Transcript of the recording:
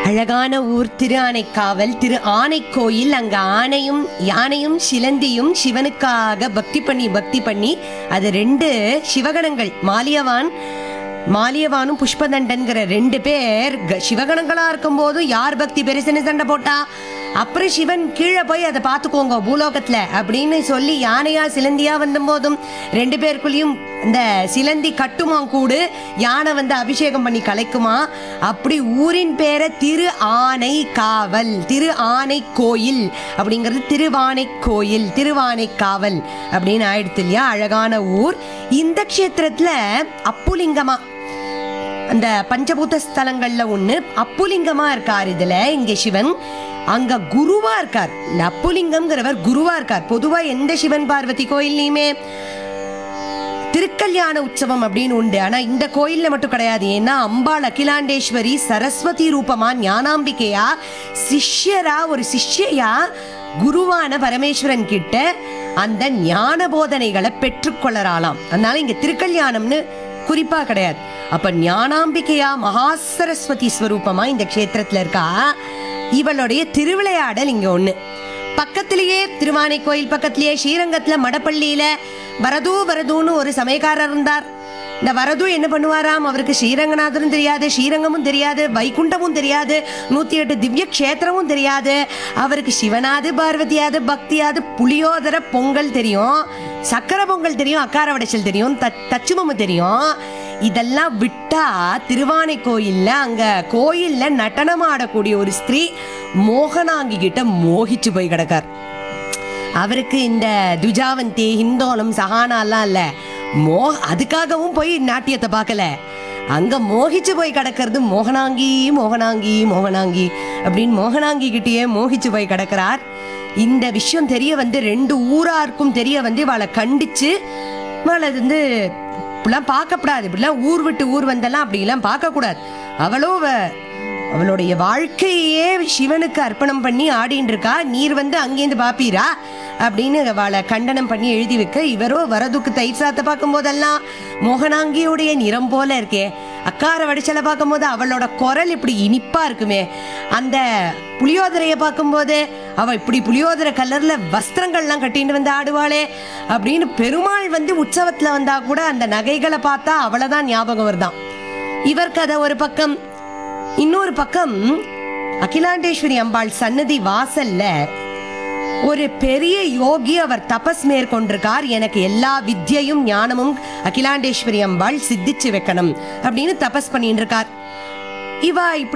அழகான ஊர் திரு ஆனைக்காவல் திரு ஆனைக்கோயில் அங்க ஆனையும் யானையும் சிலந்தியும் சிவனுக்காக பக்தி பண்ணி பக்தி பண்ணி அது ரெண்டு சிவகணங்கள் மாலியவான் மாலியவானும் புஷ்பதண்டன்கிற ரெண்டு பேர் க- சிவகணங்களா இருக்கும்போது யார் பக்தி பெருசுன்னு சண்டை போட்டா அப்புறம் சிவன் கீழே போய் அதை பார்த்துக்கோங்க பூலோகத்துல அப்படின்னு சொல்லி யானையா சிலந்தியா வந்தபோதும் ரெண்டு பேருக்குள்ளேயும் இந்த சிலந்தி கட்டுமா கூடு யானை வந்து அபிஷேகம் பண்ணி கலைக்குமா அப்படி ஊரின் பேரை திரு ஆனை காவல் திரு ஆனை கோயில் அப்படிங்கிறது திருவானை கோயில் திருவானை காவல் அப்படின்னு ஆயிடுத்து இல்லையா அழகான ஊர் இந்த க்ஷேத்திரத்துல அப்புலிங்கமா அந்த பஞ்சபூத ஸ்தலங்கள்ல ஒண்ணு அப்புலிங்கமா இருக்கார் இதுல இங்க சிவன் அங்க குருவா இருக்கார் இந்த அப்புலிங்கம்ங்கிறவர் குருவா இருக்கார் பொதுவா எந்த சிவன் பார்வதி கோயில்லையுமே திருக்கல்யாண உற்சவம் அப்படின்னு உண்டு ஆனா இந்த கோயில்ல மட்டும் கிடையாது ஏன்னா அம்பாள் அகிலாண்டேஸ்வரி சரஸ்வதி ரூபமா ஞானாம்பிகையா சிஷ்யரா ஒரு சிஷ்யையா குருவான பரமேஸ்வரன் கிட்ட அந்த ஞான போதனைகளை பெற்றுக்கொள்ளறாளாம் அதனால இங்க திருக்கல்யாணம்னு குறிப்பா கிடையாது அப்ப ஞானாம்பிகையா மகா சரஸ்வதி ஸ்வரூபமா இந்த க்ஷேத்திரத்துல இருக்கா இவளுடைய திருவிளையாடல் இங்க ஒண்ணு பக்கத்திலேயே திருவானை கோயில் பக்கத்திலேயே ஸ்ரீரங்கத்துல மடப்பள்ளியில வரது வரதுன்னு ஒரு சமயக்காரர் இருந்தார் இந்த வரது என்ன பண்ணுவாராம் அவருக்கு ஸ்ரீரங்கநாதரும் தெரியாது ஸ்ரீரங்கமும் தெரியாது வைகுண்டமும் தெரியாது நூத்தி எட்டு திவ்ய க்ஷேத்திரமும் தெரியாது அவருக்கு சிவனாது பார்வதியாது பக்தியாது புளியோதர பொங்கல் தெரியும் சக்கரை பொங்கல் தெரியும் அக்கார வடைச்சல் தெரியும் த தச்சுமம் தெரியும் இதெல்லாம் விட்டா திருவானை கோயில்ல அங்க கோயில்ல நடனம் ஆடக்கூடிய ஒரு ஸ்திரீ மோகனாங்கி கிட்ட மோகிச்சு போய் கிடக்கார் அவருக்கு இந்த துஜாவந்தி ஹிந்தோலம் சஹானாலாம் இல்ல மோ அதுக்காகவும் போய் நாட்டியத்தை பார்க்கல அங்க மோகிச்சு போய் கிடக்கிறது மோகனாங்கி மோகனாங்கி மோகனாங்கி அப்படின்னு மோகனாங்கி கிட்டேயே மோகிச்சு போய் கிடக்கிறார் இந்த விஷயம் தெரிய வந்து ரெண்டு ஊராருக்கும் தெரிய வந்து இவளை கண்டிச்சு இவளை வந்து இப்படிலாம் பார்க்கப்படாது இப்படிலாம் ஊர் விட்டு ஊர் வந்தெல்லாம் அப்படிலாம் பார்க்கக்கூடாது அவளோ வ- அவளுடைய வாழ்க்கையே சிவனுக்கு அர்ப்பணம் பண்ணி ஆடின்னு இருக்கா நீர் வந்து அங்கேருந்து பாப்பீரா அப்படின்னு அவளை கண்டனம் பண்ணி எழுதி வைக்க இவரோ வரதுக்கு தயிர் சாத்த பார்க்கும் போதெல்லாம் மோகனாங்கியுடைய நிறம் போல இருக்கே அக்கார வடிச்சலை பார்க்கும்போது அவளோட குரல் இப்படி இனிப்பா இருக்குமே அந்த புளியோதரையை பார்க்கும்போது அவ இப்படி புளியோதரை கலர்ல வஸ்திரங்கள்லாம் கட்டிட்டு வந்து ஆடுவாளே அப்படின்னு பெருமாள் வந்து உற்சவத்துல வந்தா கூட அந்த நகைகளை பார்த்தா அவளைதான் ஞாபகம் வருதான் இவர் கதை ஒரு பக்கம் இன்னொரு பக்கம் அகிலாண்டேஸ்வரி அம்பாள் சன்னதி வாசல்ல ஒரு பெரிய யோகி அவர் தபஸ் மேற்கொண்டிருக்கார் எனக்கு எல்லா வித்யையும் ஞானமும் அகிலாண்டேஸ்வரி அம்பாள் சித்திச்சு வைக்கணும் அப்படின்னு தபஸ் பண்ணிட்டு இருக்கார் இவ இப்படி